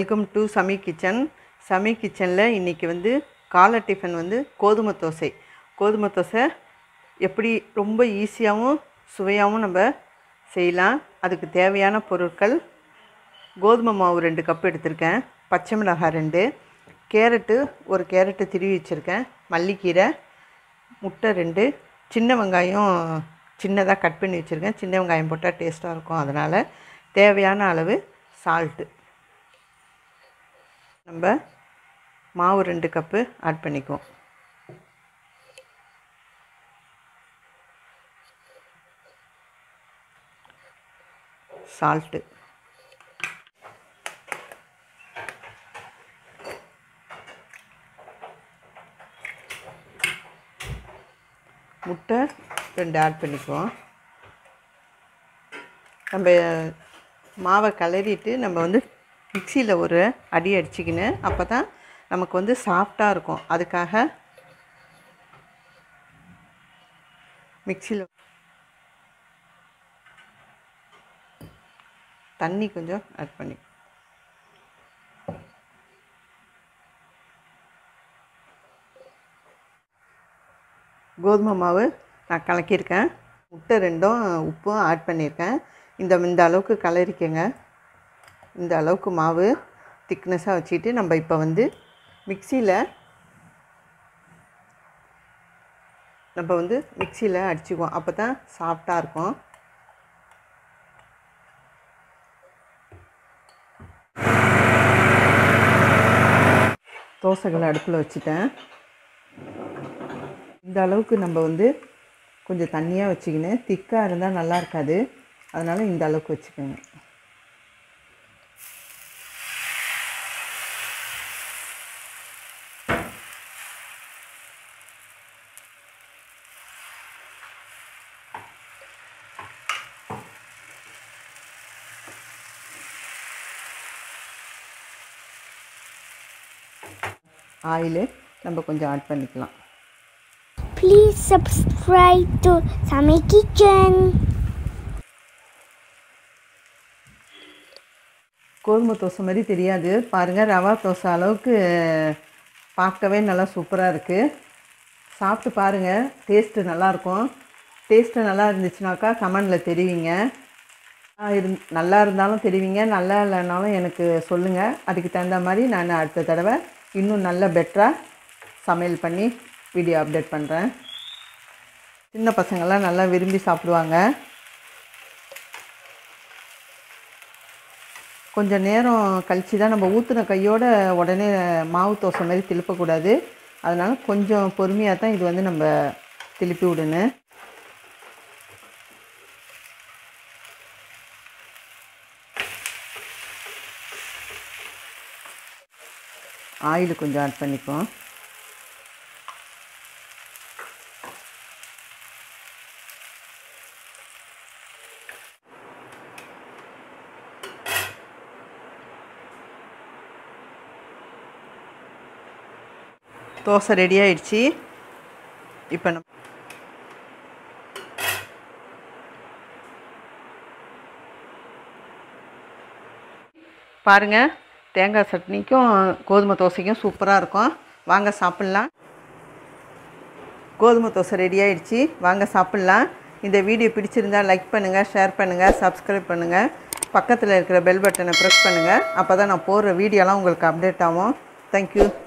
Welcome to Sami kitchen Sami கிச்சனில் இன்றைக்கி வந்து காலை டிஃபன் வந்து கோதுமை தோசை கோதுமை தோசை எப்படி ரொம்ப ஈஸியாகவும் சுவையாகவும் நம்ம செய்யலாம் அதுக்கு தேவையான பொருட்கள் கோதுமை மாவு ரெண்டு கப் எடுத்திருக்கேன் பச்சை மிளகாய் ரெண்டு கேரட்டு ஒரு கேரட்டு திருவி வச்சுருக்கேன் மல்லிக்கீரை முட்டை ரெண்டு சின்ன வெங்காயம் சின்னதாக கட் பண்ணி வச்சுருக்கேன் சின்ன வெங்காயம் போட்டால் டேஸ்ட்டாக இருக்கும் அதனால் தேவையான அளவு சால்ட்டு நம்ம மாவு ரெண்டு கப்பு ஆட் பண்ணிக்குவோம் சால்ட்டு முட்டை ரெண்டு ஆட் பண்ணிக்குவோம் நம்ம மாவை கிளறிட்டு நம்ம வந்து மிக்சியில் ஒரு அடி அடிச்சிக்கின்னு அப்போ தான் நமக்கு வந்து சாஃப்டாக இருக்கும் அதுக்காக மிக்சியில் தண்ணி கொஞ்சம் ஆட் பண்ணி கோதுமை மாவு நான் கலக்கியிருக்கேன் முட்டை ரெண்டும் உப்பும் ஆட் பண்ணியிருக்கேன் இந்த இந்த அளவுக்கு கலரிக்கங்க இந்த அளவுக்கு மாவு திக்னஸாக வச்சுட்டு நம்ம இப்போ வந்து மிக்சியில் நம்ம வந்து மிக்சியில் அடிச்சுக்குவோம் அப்போ தான் சாஃப்டாக இருக்கும் தோசைகளை அடுப்பில் வச்சுட்டேன் இந்த அளவுக்கு நம்ம வந்து கொஞ்சம் தண்ணியாக வச்சுக்கின்னு திக்காக இருந்தால் நல்லா இருக்காது அதனால் இந்த அளவுக்கு வச்சுக்கோங்க ஆயிலு நம்ம கொஞ்சம் ஆட் பண்ணிக்கலாம் Please subscribe to Sami Kitchen. கோதுமை தோசை மாதிரி தெரியாது பாருங்கள் ரவா தோசை அளவுக்கு பார்க்கவே நல்லா சூப்பராக இருக்குது சாப்பிட்டு பாருங்கள் டேஸ்ட்டு நல்லாயிருக்கும் டேஸ்ட்டு நல்லா இருந்துச்சுனாக்கா கமெண்டில் தெரிவிங்க ஆ, இருந் நல்லா இருந்தாலும் தெரிவிங்க நல்லா இல்லைனாலும் எனக்கு சொல்லுங்கள் அதுக்கு தகுந்த மாதிரி நான் அடுத்த தடவை இன்னும் நல்ல பெட்டராக சமையல் பண்ணி வீடியோ அப்டேட் பண்ணுறேன் சின்ன பசங்கள்லாம் நல்லா விரும்பி சாப்பிடுவாங்க கொஞ்சம் நேரம் கழித்து தான் நம்ம ஊற்றின கையோட உடனே மாவு தோசை மாதிரி திருப்பக்கூடாது அதனால் கொஞ்சம் பொறுமையாக தான் இது வந்து நம்ம திருப்பி விடணும் ஆயில் கொஞ்சம் ஆட் பண்ணிப்போம் தோசை ரெடி ஆயிடுச்சு இப்போ நம்ம பாருங்கள் தேங்காய் சட்னிக்கும் கோதுமை தோசைக்கும் சூப்பராக இருக்கும் வாங்க சாப்பிட்லாம் கோதுமை தோசை ரெடி ஆயிடுச்சு வாங்க சாப்பிட்லாம் இந்த வீடியோ பிடிச்சிருந்தா லைக் பண்ணுங்கள் ஷேர் பண்ணுங்கள் சப்ஸ்கிரைப் பண்ணுங்கள் பக்கத்தில் இருக்கிற பெல் பட்டனை ப்ரெஸ் பண்ணுங்கள் அப்போ தான் நான் போடுற வீடியோலாம் உங்களுக்கு அப்டேட் ஆகும் தேங்க்யூ